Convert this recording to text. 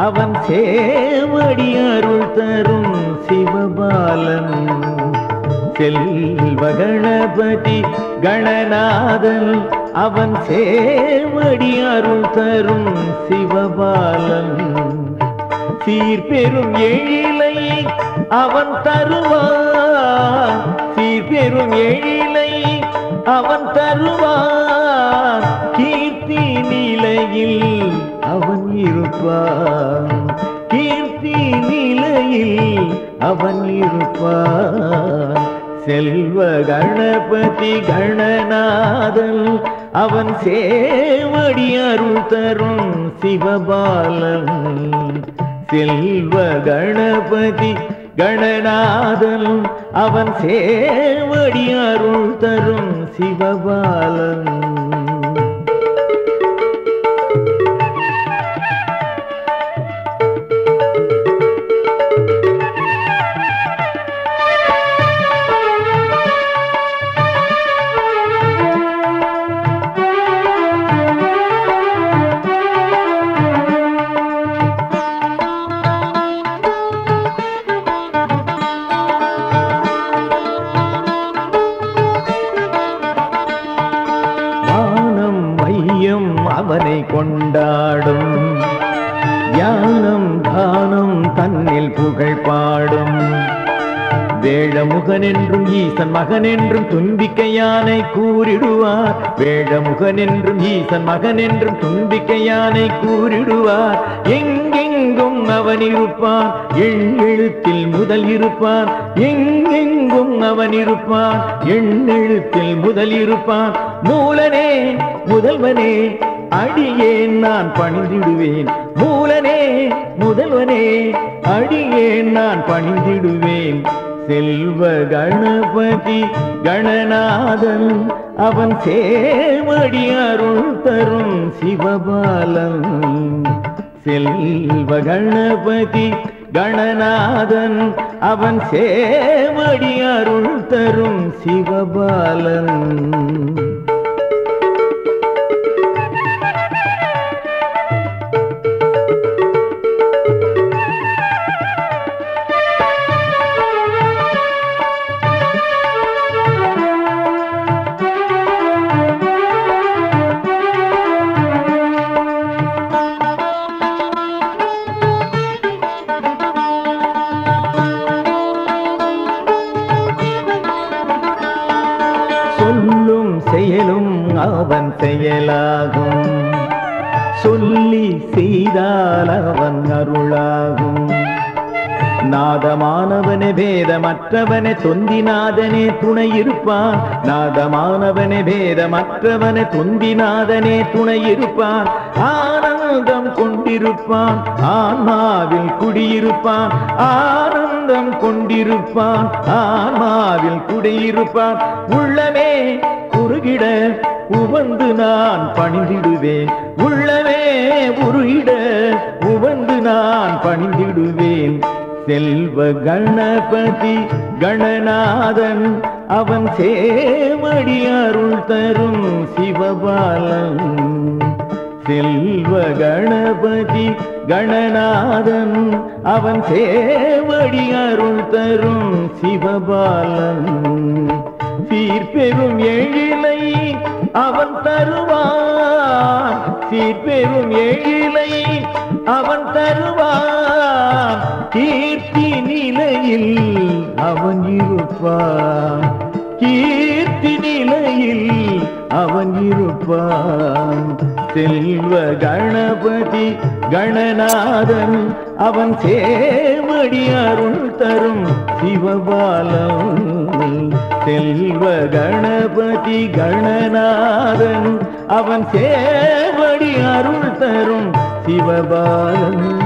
அவன் சேவடி அருள் தரும் சிவபாலன் செல்வ கணபதி கணநாதன் அவன் சேவடி அருள் தரும் சிவபாலன் சீர்பெரும் எழிலை அவன் தருவான் சீர்பெரும் எழிலை அவன் தருவான் கீர்த்தி நிலையில் அவன் இருப்பான் கீர்த்தி நிலையில் அவன் இருப்பான் செல்வ கணபதி கணநாதன் அவன் சேவடி அருள் தரும் சிவபாலன் செல்வ கணபதி கணநாதன் அவன் சேவடி அருள் தரும் சிவபாலன் வானம் மையம் அவனை கொண்டாடும் ஞானம் தானம் தன்னில் புகழ் பாடும் வேழமுகன் என்றும் ஈசன் மகன் என்றும் துன்பிக்க யானை கூறிடுவார் வேழமுகன் என்றும் ஈசன் மகன் என்றும் துன்பிக்க யானை கூறிடுவார் எங்கெங்கும் அவன் இருப்பான் எண்ணெழுத்தில் முதல் இருப்பான் எங்கெங்கும் அவன் இருப்பான் எண்ணெழுத்தில் முதல் இருப்பான் மூலனே முதல்வனே அடியேன் நான் பணிந்திடுவேன் மூலனே முதல்வனே அடியேன் நான் பணிந்திடுவேன் செல்வ கணபதி கணநாதன் அவன் சேவடி அருள் தரும் சிவபாலன் செல்வ கணபதி கணநாதன் அவன் சேவடி அருள் தரும் சிவபாலன் சொல்லும் செயலும் அவன் செயலாகும் சொல்லி செய்தால் அவன் அருளாகும் நாதமானவனே பேதமற்றவனே தொந்திநாதனே துணை இருப்பான் நாதமானவனே பேதமற்றவனே தொந்திநாதனே துணை இருப்பான் ஆனந்தம் கொண்டிருப்பான் ஆன்மாவில் குடியிருப்பான் ஆனந்தம் கொண்டிருப்பான் ஆன்மாவில் குடியிருப்பான் உள்ளமே குறுகிட உவந்து நான் பணிந்திடுவேன் உள்ளமே உருகிட உவந்து நான் பணிந்திடுவேன் செல்வ கணபதி கணநாதன் அவன் சேவடி அருள் தரும் சிவபாலன் செல்வ கணபதி கணநாதன் அவன் சேவடி அருள் தரும் சிவபாலன் சீர்பெரும் எழிலை அவன் தருவான் சீர்பெரும் எழிலை அவன் தருவான் கீர்த்தி நிலையில் அவன் இருப்பான் கீர்த்தி நிலையில் அவன் இருப்பான் செல்வ கணபதி கணநாதன் அவன் சேவடி அருள் தரும் சிவபாலம் செல்வ கணபதி கணநாதன் அவன் சேவடி அருள் தரும் சிவபாலன்